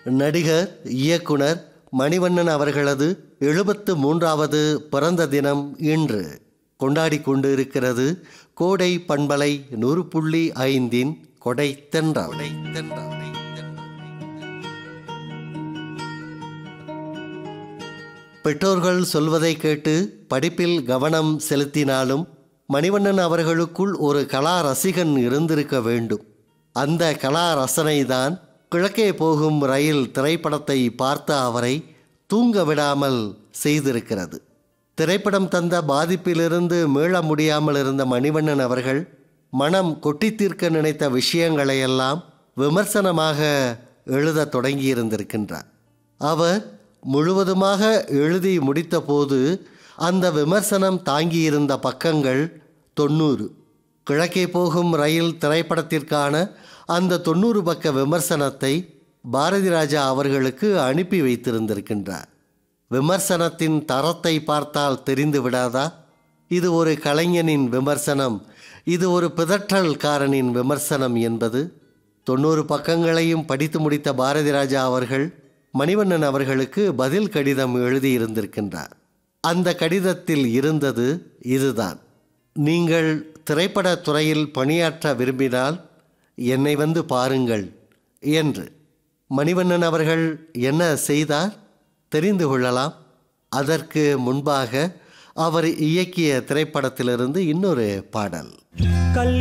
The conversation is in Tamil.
நடிகர் இயக்குனர் மணிவண்ணன் அவர்களது எழுபத்து மூன்றாவது பிறந்த தினம் இன்று கொண்டாடி கொண்டு இருக்கிறது கோடை பண்பலை நூறு புள்ளி ஐந்தின் கொடை தென்றல் பெற்றோர்கள் சொல்வதை கேட்டு படிப்பில் கவனம் செலுத்தினாலும் மணிவண்ணன் அவர்களுக்குள் ஒரு கலா ரசிகன் இருந்திருக்க வேண்டும் அந்த கலா ரசனைதான் கிழக்கே போகும் ரயில் திரைப்படத்தை பார்த்த அவரை தூங்க விடாமல் செய்திருக்கிறது திரைப்படம் தந்த பாதிப்பிலிருந்து மீள முடியாமல் இருந்த மணிவண்ணன் அவர்கள் மனம் கொட்டி தீர்க்க நினைத்த விஷயங்களையெல்லாம் விமர்சனமாக எழுதத் தொடங்கியிருந்திருக்கின்றார் அவர் முழுவதுமாக எழுதி முடித்தபோது அந்த விமர்சனம் தாங்கியிருந்த பக்கங்கள் தொண்ணூறு கிழக்கே போகும் ரயில் திரைப்படத்திற்கான அந்த தொண்ணூறு பக்க விமர்சனத்தை பாரதி ராஜா அவர்களுக்கு அனுப்பி வைத்திருந்திருக்கின்றார் விமர்சனத்தின் தரத்தை பார்த்தால் தெரிந்து விடாதா இது ஒரு கலைஞனின் விமர்சனம் இது ஒரு பிதற்றல்காரனின் விமர்சனம் என்பது தொண்ணூறு பக்கங்களையும் படித்து முடித்த பாரதி ராஜா அவர்கள் மணிவண்ணன் அவர்களுக்கு பதில் கடிதம் எழுதியிருந்திருக்கின்றார் அந்த கடிதத்தில் இருந்தது இதுதான் நீங்கள் திரைப்படத் துறையில் பணியாற்ற விரும்பினால் என்னை வந்து பாருங்கள் என்று மணிவண்ணன் அவர்கள் என்ன செய்தார் தெரிந்து கொள்ளலாம் அதற்கு முன்பாக அவர் இயக்கிய திரைப்படத்திலிருந்து இன்னொரு பாடல் கல்